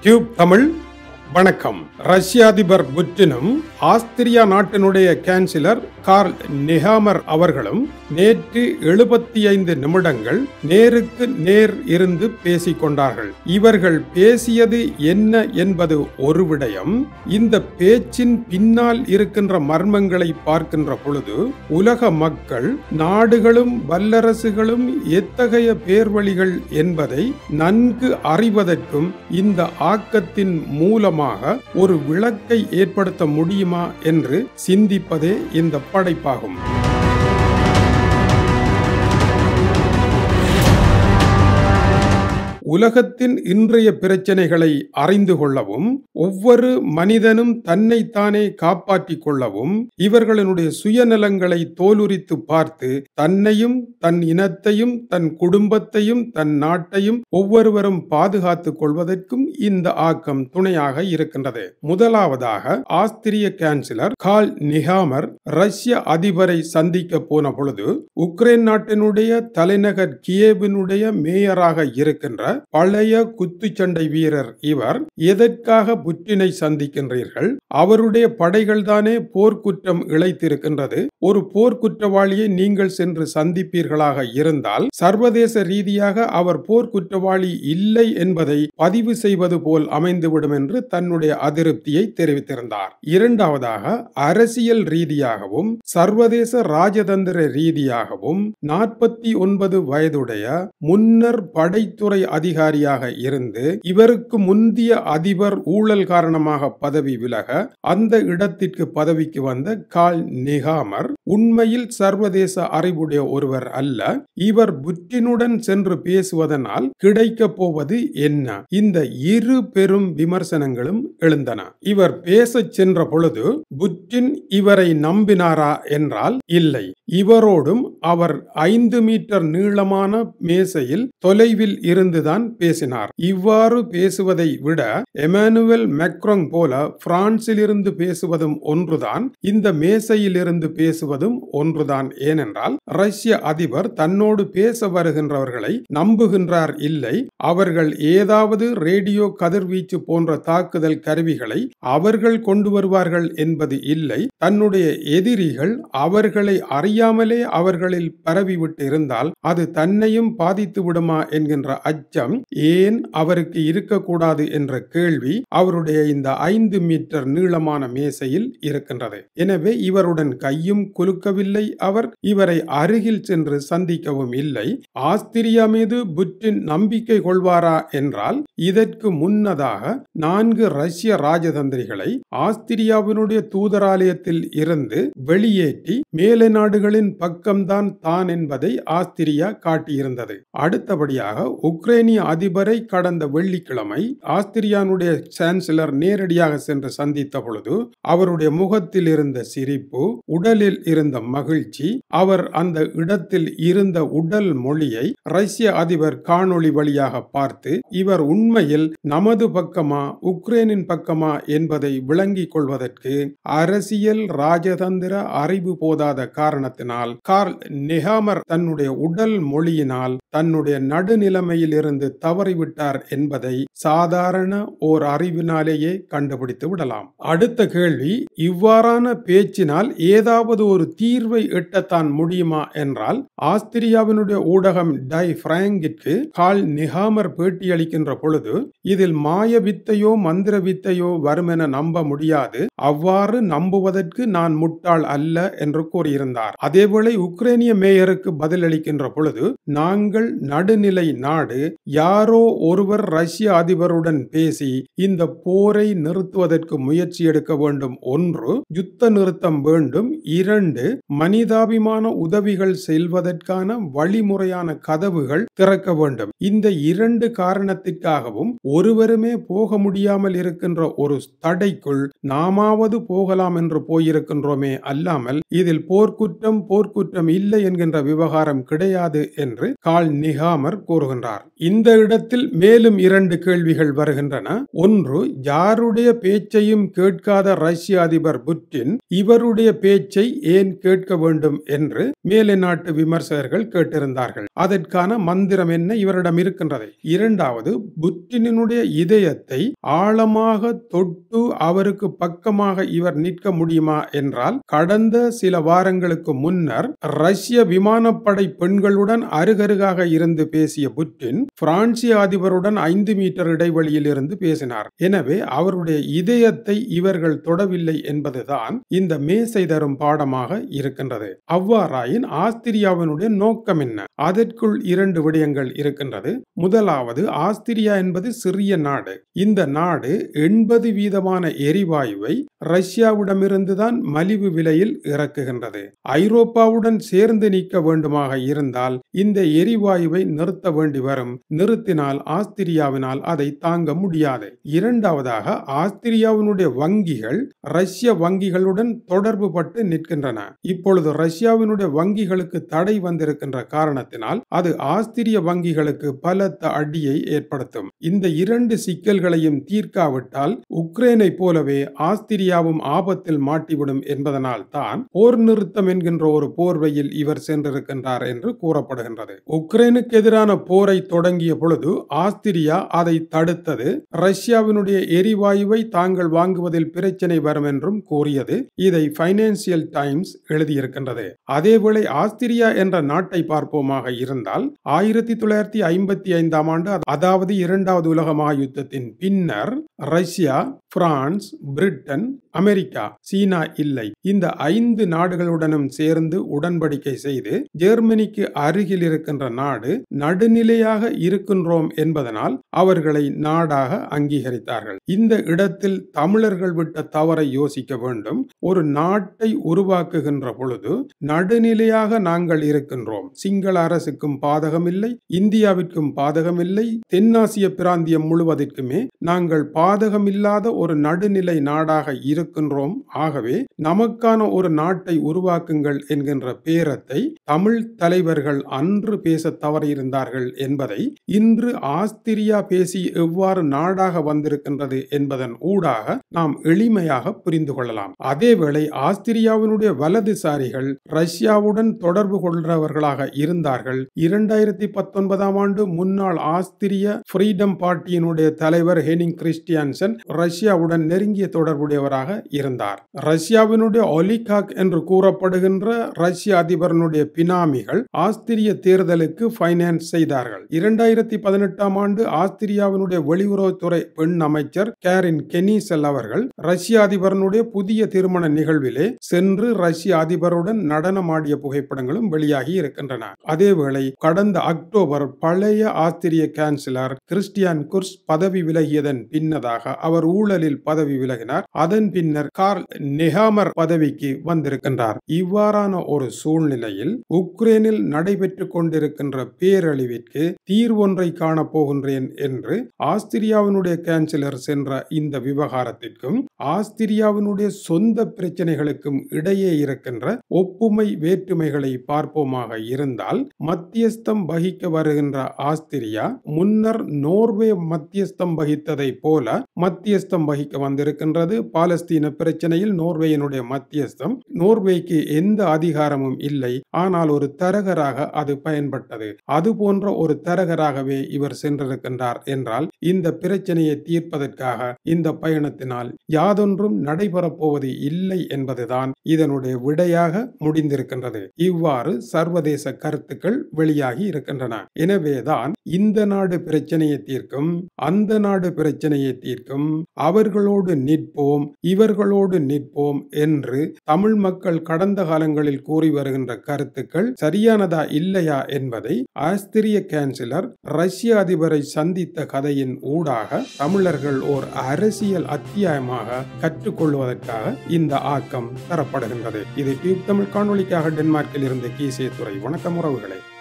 tube Tamil வணக்கம் ரஷ்ய அதிபர் புட்டினும் ஆஸ்திரியா நாட்டினுடைய கேன்சிலர் கார்ல் நிஹாமர் அவர்களும் நேற்று எழுபத்தி ஐந்து நிமிடங்கள் நேருக்கு நேர் இருந்து பேசிக் கொண்டார்கள் இவர்கள் பேசியது என்ன என்பது ஒரு விடயம் இந்த பேச்சின் பின்னால் இருக்கின்ற மர்மங்களை பார்க்கின்ற பொழுது உலக மக்கள் நாடுகளும் வல்லரசுகளும் எத்தகைய பேர்வழிகள் என்பதை நன்கு அறிவதற்கும் இந்த ஆக்கத்தின் மூலமாக ஒரு விளக்கை ஏற்படுத்த முடியுமா என்று சிந்திப்பதே இந்த படைப்பாகும் உலகத்தின் இன்றைய பிரச்சனைகளை அறிந்து கொள்ளவும் ஒவ்வொரு மனிதனும் தன்னைத்தானே காப்பாற்றிக் கொள்ளவும் இவர்களினுடைய சுயநலங்களை தோலுரித்து பார்த்து தன்னையும் தன் இனத்தையும் தன் குடும்பத்தையும் தன் நாட்டையும் ஒவ்வொருவரும் பாதுகாத்துக் கொள்வதற்கும் இந்த ஆக்கம் துணையாக இருக்கின்றது முதலாவதாக ஆஸ்திரிய கேன்சிலர் கால் நிஹாமர் ரஷ்ய அதிபரை சந்திக்க போன பொழுது உக்ரைன் நாட்டினுடைய தலைநகர் கியேவினுடைய மேயராக இருக்கின்ற பழைய குத்துச்சண்டை வீரர் இவர் எதற்காக புட்டினை சந்திக்கின்றீர்கள் அவருடைய படைகள் தானே போர்க்குற்றம் இழைத்திருக்கின்றது ஒரு போர்க்குற்றவாளியை நீங்கள் சென்று சந்திப்பீர்களாக இருந்தால் சர்வதேச ரீதியாக அவர் போர்க்குற்றவாளி இல்லை என்பதை பதிவு செய்வது போல் அமைந்துவிடும் என்று தன்னுடைய அதிருப்தியை தெரிவித்திருந்தார் இரண்டாவதாக அரசியல் ரீதியாகவும் சர்வதேச ராஜதந்திர ரீதியாகவும் நாற்பத்தி ஒன்பது வயதுடைய முன்னர் படைத்துறை அதிகாரியாக இருந்து இவருக்கு முந்திய அதிபர் ஊழல் காரணமாக பதவி விலக அந்த இடத்திற்கு பதவிக்கு வந்த கால் நிகாமர் உண்மையில் சர்வதேச அறிவுடைய ஒருவர் அல்ல இவர் புட்டினுடன் சென்று பேசுவதனால் கிடைக்க போவது என்ன இந்த இரு பெரும் விமர்சனங்களும் எழுந்தன இவர் பேசச் சென்ற பொழுது புட்டின் இவரை நம்பினாரா என்றால் இல்லை இவரோடும் அவர் ஐந்து மீட்டர் நீளமான மேசையில் தொலைவில் இருந்துதான் பேசினார் இவ்வாறு பேசுவதை விட எமானுவல் மெக்ரோங் போல பிரான்சில் இருந்து பேசுவதும் ஒன்றுதான் இந்த மேசையில் இருந்து பேசுவதும் ஒன்றுதான் ஏனென்றால் ரஷ்ய அதிபர் தன்னோடு பேச வருகின்றவர்களை நம்புகின்றார் இல்லை அவர்கள் ஏதாவது ரேடியோ கதிர்வீச்சு போன்ற தாக்குதல் கருவிகளை அவர்கள் கொண்டு வருவார்கள் என்பது இல்லை தன்னுடைய எதிரிகள் அவர்களை அறியாமலே அவர்களில் பரவிவிட்டு இருந்தால் அது தன்னையும் பாதித்து விடுமா என்கின்ற அச்சம் ஏன் அவருக்கு இருக்கக்கூடாது என்ற கேள்வி அவருடைய இந்த ஐந்து மீட்டர் நீளமான மேசையில் இருக்கின்றது எனவே இவருடன் கையும் குலுக்கவில்லை அவர் இவரை அருகில் சென்று சந்திக்கவும் இல்லை ஆஸ்திரியா மீது புட்டின் நம்பிக்கை கொள்வாரா என்றால் இதற்கு முன்னதாக நான்கு ரஷ்ய ராஜதந்திரிகளை ஆஸ்திரியாவினுடைய தூதராலயத்தில் இருந்து வெளியேற்றி மேலை நாடுகளின் பக்கம்தான் தான் என்பதை ஆஸ்திரியா காட்டியிருந்தது அடுத்தபடியாக உக்ரைனிய அதிபரை கடந்த வெள்ளிக்கிழமை ஆஸ்திரியானுடைய சான்சலர் நேரடியாக சென்று சந்தித்த பொழுது அவருடைய முகத்தில் இருந்த சிரிப்பு உடலில் இருந்த மகிழ்ச்சி அவர் அந்த இடத்தில் இருந்த உடல் மொழியை ரஷ்ய அதிபர் காணொளி வழியாக பார்த்து இவர் உண்மையில் நமது பக்கமா உக்ரைனின் பக்கமா என்பதை விளங்கிக் கொள்வதற்கு அரசியல் ராஜதந்திர அறிவு போதாத காரணத்தினால் கார்ல் நெஹாமர் தன்னுடைய உடல் மொழியினால் தன்னுடைய நடுநிலைமையில் இருந்து தவறிவிட்டார் என்பதை சாதாரண ஓர் அறிவினாலேயே கண்டுபிடித்து விடலாம் அடுத்த கேள்வி இவ்வாறான பேச்சினால் ஏதாவது ஒரு தீர்வை எட்டத்தான் முடியுமா என்றால் ஆஸ்திரியாவினுடைய ஊடகம் டை பிராங்கிற்கு கால் நிஹாமர் பேட்டி அளிக்கின்ற பொழுது இதில் மாய வித்தையோ மந்திர வித்தையோ வரும் என நம்ப முடியாது அவ்வாறு நம்புவதற்கு நான் முட்டாள் அல்ல என்று கூறியிருந்தார் அதேவேளை உக்ரைனிய மேயருக்கு பதிலளிக்கின்ற பொழுது நாங்கள் நடுநிலை நாடு யாரோ ஒருவர் ரஷ்ய அதிபருடன் பேசி இந்த போரை நிறுத்துவதற்கு முயற்சி எடுக்க வேண்டும் ஒன்று யுத்த நிறுத்தம் வேண்டும் இரண்டு மனிதாபிமான உதவிகள் செல்வதற்கான வழிமுறையான கதவுகள் திறக்க வேண்டும் இந்த இரண்டு காரணத்திற்காகவும் ஒருவருமே போக முடியாமல் இருக்கின்ற ஒரு தடைக்குள் நாமாவது போகலாம் என்று போயிருக்கின்றோமே அல்லாமல் இதில் போர்க்குற்றம் போர்க்குற்றம் இல்லை என்கின்ற விவகாரம் கிடையாது என்று கால் நிகாமர் கூறுகின்றார் இந்த இந்த இடத்தில் மேலும் இரண்டு கேள்விகள் வருகின்றன ஒன்று யாருடைய பேச்சையும் கேட்காத ரஷ்ய அதிபர் புட்டின் இவருடைய பேச்சை ஏன் கேட்க வேண்டும் என்று மேலை நாட்டு விமர்சகர்கள் கேட்டிருந்தார்கள் அதற்கான மந்திரம் என்ன இவரிடம் இருக்கின்றது இரண்டாவது புட்டினுடைய இதயத்தை ஆழமாக தொட்டு அவருக்கு பக்கமாக இவர் நிற்க முடியுமா என்றால் கடந்த சில வாரங்களுக்கு முன்னர் ரஷ்ய விமானப்படை பெண்களுடன் அருகருகாக இருந்து பேசிய புட்டின் பிரான்சிய அதிபருடன் ஐந்து மீட்டர் இடைவெளியில் இருந்து பேசினார் எனவே அவருடைய இதயத்தை இவர்கள் தொடவில்லை என்பதுதான் இந்த மேசை தரும் பாடமாக இருக்கின்றது அவ்வாறாயின் ஆஸ்திரியாவினுடைய நோக்கம் என்ன அதற்குள் இரண்டு விடயங்கள் இருக்கின்றது முதலாவது ஆஸ்திரியா என்பது சிறிய நாடு இந்த நாடு எண்பது வீதமான எரிவாயுவை ரஷ்யாவிடமிருந்துதான் மலிவு விலையில் இறக்குகின்றது ஐரோப்பாவுடன் சேர்ந்து நீக்க வேண்டுமாக இருந்தால் இந்த எரிவாயுவை நிறுத்த வேண்டி வரும் நிறுத்தினால் ஆஸ்திரியாவினால் அதை தாங்க முடியாது இரண்டாவதாக ஆஸ்திரியாவினுடைய வங்கிகள் ரஷ்ய வங்கிகளுடன் தொடர்பு பட்டு நிற்கின்றன இப்பொழுது ரஷ்யாவினுடைய வங்கிகளுக்கு தடை வந்திருக்கின்ற காரணத்தினால் அது ஆஸ்திரிய வங்கிகளுக்கு பலத்த அடியை ஏற்படுத்தும் இந்த இரண்டு சிக்கல்களையும் தீர்க்காவிட்டால் உக்ரைனை போலவே ஆஸ்திரியாவும் ஆபத்தில் மாட்டிவிடும் என்பதனால் தான் போர் நிறுத்தம் என்கின்ற ஒரு போர்வையில் இவர் சென்றிருக்கின்றார் என்று கூறப்படுகின்றது உக்ரைனுக்கு எதிரான போரை தொடங்கிய பொழுது ஆஸ்திரியா அதை தடுத்தது ரஷ்யாவினுடைய எரிவாயுவை தாங்கள் வாங்குவதில் பிரச்சனை வரும் என்றும் கூறியது இதை பைனான்சியல் டைம்ஸ் எழுதியிருக்கின்றது அதேவேளை ஆஸ்திரியா என்ற நாட்டை பார்ப்போமாக இருந்தால் ஆயிரத்தி தொள்ளாயிரத்தி ஐம்பத்தி ஐந்தாம் ஆண்டு அதாவது இரண்டாவது உலக மகாயுத்தத்தின் பின்னர் Russia France Britain America China இல்லை இந்த ஐந்து நாடுகளுடனும் சேர்ந்து உடன்படிக்கை செய்து ஜெர்மனிக்கு அருகில் இருக்கின்ற நாடு நடுநிலையாக இருக்கின்றோம் என்பதனால் அவர்களை நாடாக அங்கீகரித்தார்கள் இந்த இடத்தில் தமிழர்கள் விட்ட தவறை யோசிக்க வேண்டும் ஒரு நாட்டை உருவாக்குகின்ற பொழுது நடுநிலையாக நாங்கள் இருக்கின்றோம் சிங்கள அரசுக்கும் பாதகமில்லை இந்தியாவிற்கும் பாதகமில்லை தென்னாசிய பிராந்தியம் முழுவதற்குமே நாங்கள் பாதகமில்லாத ஒரு நடுநிலை நாடாக இருக்கின்றோம் ஆகவே நமக்கான ஒரு நாட்டை உருவாக்குங்கள் என்கின்ற பேரத்தை தமிழ் தலைவர்கள் அன்று பேச தவறியிருந்தார்கள் என்பதை இன்று ஆஸ்திரியா பேசி எவ்வாறு நாடாக வந்திருக்கின்றது என்பதன் ஊடாக நாம் எளிமையாக புரிந்து கொள்ளலாம் அதேவேளை ஆஸ்திரியாவினுடைய வலதுசாரிகள் ரஷ்யாவுடன் தொடர்பு கொள்றவர்களாக இருந்தார்கள் இரண்டாயிரத்தி பத்தொன்பதாம் ஆண்டு முன்னாள் ஆஸ்திரிய ஃப்ரீடம் பார்ட்டியினுடைய தலைவர் ஹெனிங் கிறிஸ்டியான்சன் ரஷ்யாவுடன் நெருங்கிய தொடர்புடையவராக இருந்தார் ரஷ்யாவினுடைய ஒலிகாக் என்று கூறப்படுகின்ற ரஷ்ய அதிபரனுடைய பினாமிகள் ஆஸ்திரிய தேர்தலுக்கு பைனான்ஸ் செய்தார்கள் இரண்டாயிரத்தி பதினெட்டாம் ஆண்டு ஆஸ்திரியாவினுடைய வெளியுறவுத்துறை பெண் அமைச்சர் கேரின் கெனிசல் அவர்கள் ரஷ்ய அதிபரனுடைய புதிய திருமண நிகழ்விலே சென்று ரஷ்ய அதிபருடன் நடனமாடிய புகைப்படங்களும் வெளியாகி இருக்கின்றன அதேவேளை கடந்த அக்டோபர் பழைய ஆஸ்திரிய கான்சிலர் கிறிஸ்டியான் குர்ஸ் பதவி விலகியதன் பின்னதாக அவர் ஊழலில் பதவி விலகினார் அதன் பின்னர் கார்ல் நெஹாமர் பதவிக்கு வந்திருக்கின்றார் இவ்வாறான ஒரு சூழ்நிலையில் உக்ரைனில் நடைபெற்றுக் கொண்டிருக்கின்ற பேரழிவிற்கு தீர்வொன்றை காணப்போகின்றேன் என்று ஆஸ்திரியாவினுடைய கான்சிலர் சென்ற இந்த விவகாரத்திற்கும் ஆஸ்திரியாவினுடைய சொந்த பிரச்சனைகளுக்கும் இடையே இருக்கின்ற ஒப்புமை வேற்றுமைகளை பார்ப்போமாக இருந்தால் மத்தியஸ்தம் வகிக்க வருகின்ற ஆஸ்திரியா முன்னர் நோர்வே மத்தியஸ்தம் வகித்ததை போல மத்தியஸ்தம் வகிக்க வந்திருக்கின்றது பாலஸ்தீன பிரச்சனையில் நோர்வேயினுடைய மத்தியஸ்தம் நோர்வேக்கு எந்த அதிகாரமும் இல்லை ஆனால் ஒரு தரகராக அது பயன்பட்டது அது போன்ற ஒரு தரகராகவே இவர் சென்றிருக்கின்றார் என்றால் இந்த பிரச்சனையை தீர்ப்பதற்காக இந்த பயணத்தினால் யாதொன்றும் நடைபெறப் போவது இல்லை என்பதுதான் இதனுடைய விடையாக முடிந்திருக்கின்றது இவ்வாறு சர்வதேச கருத்துக்கள் வெளியாகி இருக்கின்றன எனவேதான் இந்த நாடு பிரச்சனையை தீர்க்கும் அந்த நாடு பிரச்சனையை தீர்க்கும் அவர்களோடு நிற்போம் இவர்களோடு நிற்போம் என்று தமிழ் மக்கள் கடந்த காலங்களில் கூறி வருகின்ற கருத்துக்கள் சரியானதா இல்லையா என்பதை ஆஸ்திரிய கேன்சிலர் ரஷ்ய அதிபரை சந்தித்த கதையின் ஊடாக தமிழர்கள் ஓர் அரசியல் அத்தியாயமாக கற்றுக்கொள்வதற்காக இந்த ஆக்கம் தரப்படுகின்றது இது டியூப் தமிழ் காணொலிக்காக டென்மார்க்கில் இருந்து கீசே துறை வணக்கம் உறவுகளே